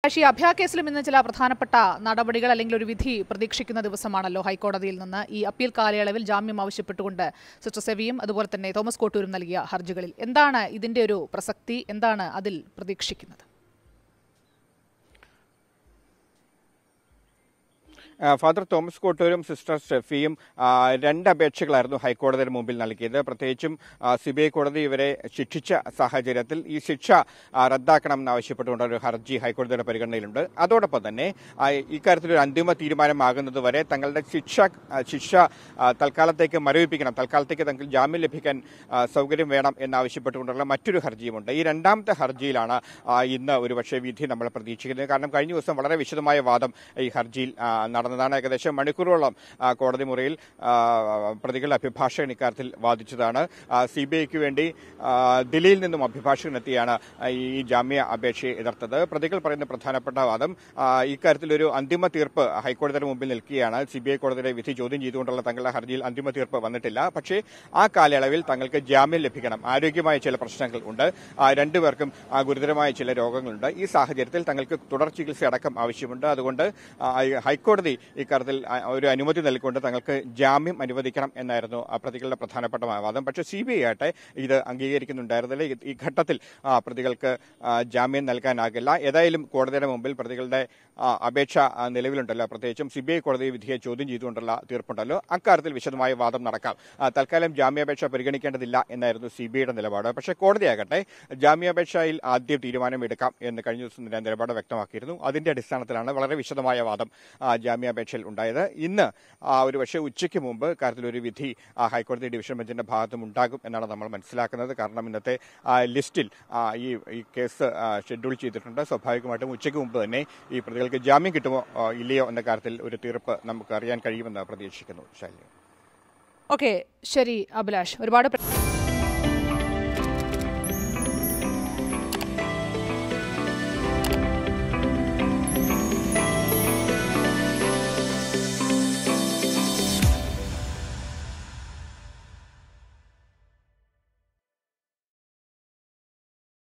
പക്ഷേ ഈ അഭയ കേസിലും ഇന്ന് ചില പ്രധാനപ്പെട്ട നടപടികൾ അല്ലെങ്കിൽ ഒരു വിധി പ്രതീക്ഷിക്കുന്ന ദിവസമാണല്ലോ ഹൈക്കോടതിയിൽ നിന്ന് ഈ അപ്പീൽ കാലയളവിൽ ജാമ്യം ആവശ്യപ്പെട്ടുകൊണ്ട് സിസ്റ്റർ സെവിയും അതുപോലെ തന്നെ തോമസ് കോട്ടൂരും നൽകിയ ഹർജികളിൽ എന്താണ് ഇതിന്റെ ഒരു പ്രസക്തി എന്താണ് അതിൽ പ്രതീക്ഷിക്കുന്നത് ആ, ഫാദർ തോമസ് കോട്ടൂരും സിസ്റ്റർ സ്റ്റെഫിയും ആ, രണ്ട് അപേക്ഷകളായിരുന്നു ഹൈക്കോടതിയുടെ മുമ്പിൽ നൽകിയത് പ്രത്യേകിച്ചും ആ, സി ബി ഐ കോടതി ഇവരെ ശിക്ഷിച്ച സാഹചര്യത്തിൽ ഈ ശിക്ഷ ആ, റദ്ദാക്കണം എന്നാവശ്യപ്പെട്ടുകൊണ്ട് ഒരു ഹർജി ഹൈക്കോടതിയുടെ പരിഗണനയിലുണ്ട് അതോടൊപ്പം തന്നെ ആ, ഇക്കാര്യത്തിൽ ഒരു അന്തിമ തീരുമാനമാകുന്നത് വരെ തങ്ങളുടെ ശിക്ഷ ആ, ശിക്ഷ ആ, തൽക്കാലത്തേക്ക് മരവിപ്പിക്കണം തൽക്കാലത്തേക്ക് തങ്ങൾക്ക് ജാമ്യം ലഭിക്കാൻ ആ, സൗകര്യം വേണം എന്നാവശ്യപ്പെട്ടുകൊണ്ടുള്ള മറ്റൊരു ഹർജിയുമുണ്ട് ഈ രണ്ടാമത്തെ ഹർജിയിലാണ് ആ, ഇന്ന് ഒരുപക്ഷെ വിധി നമ്മൾ പ്രതീക്ഷിക്കുന്നത് കാരണം കഴിഞ്ഞ ദിവസം വളരെ വിശദമായ വാദം ഈ ഹർജിയിൽ ആ, നടന്നതാണ് ഏകദേശം മണിക്കൂറോളം ആ, കോടതി മുറിയിൽ ആ, പ്രതികളുടെ അഭിഭാഷകൻ ഇക്കാര്യത്തിൽ വാദിച്ചതാണ് സി ബി ഐക്ക് വേണ്ടി ആ, ദില്ലിയിൽ നിന്നും അഭിഭാഷകൻ എത്തിയാണ് ആ, ഈ ജാമ്യ അപേക്ഷയെ എതിർത്തത് പ്രതികൾ പറയുന്ന പ്രധാനപ്പെട്ട വാദം ആ, ഇക്കാര്യത്തിൽ ഒരു അന്തിമ തീർപ്പ് ഹൈക്കോടതിയുടെ മുമ്പിൽ നിൽക്കുകയാണ് സി ബി ഐ കോടതിയുടെ വിധി ചോദ്യം ചെയ്തുകൊണ്ടുള്ള തങ്ങളുടെ ഹർജിയിൽ അന്തിമ തീർപ്പ് വന്നിട്ടില്ല പക്ഷേ ആ കാലയളവിൽ തങ്ങൾക്ക് ജാമ്യം ലഭിക്കണം ആരോഗ്യമായ ചില പ്രശ്നങ്ങൾ ഉണ്ട് ആ, രണ്ടുപേർക്കും ആ, ഗുരുതരമായ ചില രോഗങ്ങളുണ്ട് ഈ സാഹചര്യത്തിൽ തങ്ങൾക്ക് തുടർ ചികിത്സ അടക്കം ആവശ്യമുണ്ട് അതുകൊണ്ട് ആ, ഈ ഹൈക്കോടതി ഇക്കാര്യത്തിൽ ആ, ഒരു അനുമതി നൽകിക്കൊണ്ട് തങ്ങൾക്ക് ജാമ്യം അനുവദിക്കണം എന്നായിരുന്നു ആ പ്രതികളുടെ പ്രധാനപ്പെട്ട വാദം പക്ഷേ സി ബി ഐ ആട്ടെ ഇത് അംഗീകരിക്കുന്നുണ്ടായിരുന്നില്ല ഈ- ഈ ഘട്ടത്തിൽ ആ, പ്രതികൾക്ക് ആ, ജാമ്യം നൽകാനാകില്ല ഏതായാലും കോടതിയുടെ മുമ്പിൽ പ്രതികളുടെ ആ, അപേക്ഷ ആ, നിലവിലുണ്ടല്ലോ പ്രത്യേകിച്ചും സി ബി ഐ കോടതി വിധിയെ ചോദ്യം ചെയ്തുകൊണ്ടുള്ള തീർപ്പുണ്ടല്ലോ അക്കാര്യത്തിൽ വിശദമായ വാദം നടക്കാം ആ, തൽക്കാലം ജാമ്യാപേക്ഷ പരിഗണിക്കേണ്ടതില്ല എന്നായിരുന്നു സി ബി ഐയുടെ നിലപാട് പക്ഷേ കോടതിയാകട്ടെ ജാമ്യാപേക്ഷയിൽ ആദ്യം തീരുമാനം എടുക്കാം എന്ന് കഴിഞ്ഞ ദിവസം തന്നെ നിലപാട് വ്യക്തമാക്കിയിരുന്നു അതിന്റെ അടിസ്ഥാനത്തിലാണ് വളരെ വിശദമായ വാദം ആ, ജാമ്യാപേക്ഷയിൽ ഉണ്ടായത് ഇന്ന് ആ, ഒരു പക്ഷേ ഉച്ചയ്ക്ക് മുമ്പ് കാര്യത്തിൽ ഒരു വിധി ആ, ഹൈക്കോടതി ഡിവിഷൻ ബെഞ്ചിന്റെ ഭാഗത്തും ഉണ്ടാകും എന്നാണ് നമ്മൾ മനസ്സിലാക്കുന്നത് കാരണം ഇന്നത്തെ ആ, ലിസ്റ്റിൽ ആ, ഈ ഈ കേസ് ആ, ഷെഡ്യൂൾ ചെയ്തിട്ടുണ്ട് സ്വാഭാവികമായിട്ടും ഉച്ചയ്ക്ക് മുമ്പ് തന്നെ ഈ പ്രതികൾക്ക് ജാമ്യം കിട്ടുമോ ആ, ഇല്ലയോ എന്ന കാര്യത്തിൽ ഒരു തീർപ്പ് നമുക്ക് അറിയാൻ കഴിയുമെന്ന് പ്രതീക്ഷിക്കുന്നു ശൈലി ഓക്കെ ശരി അഭിലാഷ് ഒരുപാട് പ്ര-